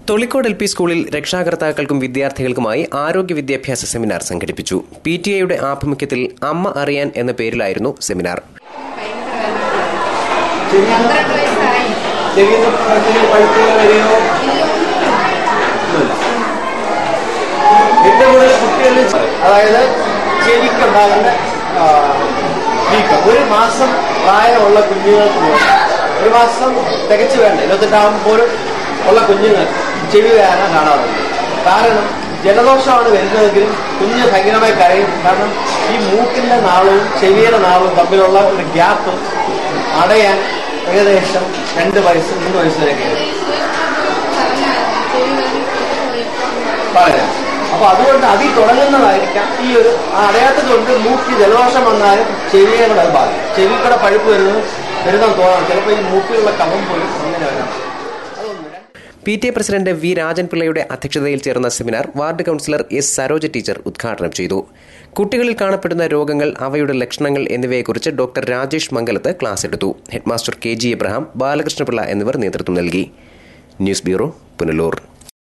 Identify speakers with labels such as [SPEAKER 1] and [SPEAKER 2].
[SPEAKER 1] Tholicode L P സ്കൂളിൽ രക്ഷാകർത്താക്കൾക്കും വിദ്യാർത്ഥികൾക്കുമായി ആരോഗ്യ വിദ്യാഭ്യാസ സെമിനാർ സംഘടിപ്പിച്ചു പി ടി എയുടെ ആഭിമുഖ്യത്തിൽ അമ്മ അറിയാൻ എന്ന പേരിലായിരുന്നു സെമിനാർ
[SPEAKER 2] പന്ത്രണ്ട് വയസ്സായി
[SPEAKER 3] ചെവിയിൽ പഴുപ്പുകൾ വരികയോ ഏറ്റവും കൂടുതൽ കുട്ടികളിൽ അതായത് ചെവിക്കുണ്ടാകുന്ന ആ, വീക്കം ഒരു മാസം പ്രായമുള്ള കുഞ്ഞുങ്ങൾക്ക് പോലും ഒരു മാസം തികച്ചു വേണ്ട ഇരുപത്തെട്ടാകുമ്പോഴും ഉള്ള കുഞ്ഞുങ്ങൾ ചെവി വേദന കാണാറുണ്ട് കാരണം ജലദോഷമാണ് വരുന്നതെങ്കിലും കുഞ്ഞ് ഭയങ്കരമായി കരയും കാരണം ഈ മൂക്കിന്റെ നാളവും ചെവിയുടെ നാളവും തമ്മിലുള്ള ഒരു ഗ്യാപ്പ് അടയാൻ ഏകദേശം രണ്ട് വയസ്സ് മൂന്ന് വയസ്സ് വരെയൊക്കെ പറയാം അപ്പൊ അതുകൊണ്ട് അതിൽ തുടങ്ങുന്നതായിരിക്കാം ഈ ഒരു ആ അടയാത്തത് കൊണ്ട് മൂക്കി ജലദോഷം വന്നാലും ചെവിയെ കൂടെ അത് ബാധിക്കും ചെവി കൂടെ പഴുപ്പ് വരുന്നത് വരുന്നത് തോന്നാം ചിലപ്പോൾ ഈ മൂക്കിലുള്ള കഫം പോലും അങ്ങനെ വരാം അതൊന്നും
[SPEAKER 1] P T A president V Rajan പിള്ളയുടെ അധ്യക്ഷതയിൽ ചേർന്ന seminar ward councillor S Saroja teacher ഉദ്ഘാടനം ചെയ്തു കുട്ടികളിൽ കാണപ്പെടുന്ന രോഗങ്ങൾ അവയുടെ ലക്ഷണങ്ങൾ എന്നിവയെക്കുറിച്ച് ഡോക്ടർ രാജേഷ് മംഗലത്ത് ക്ലാസ് എടുത്തു headmaster K G Abraham Balakrishnapillai എന്നിവർ നേതൃത്വം നൽകി ന്യൂസ് ബ്യൂറോ പുനലൂർ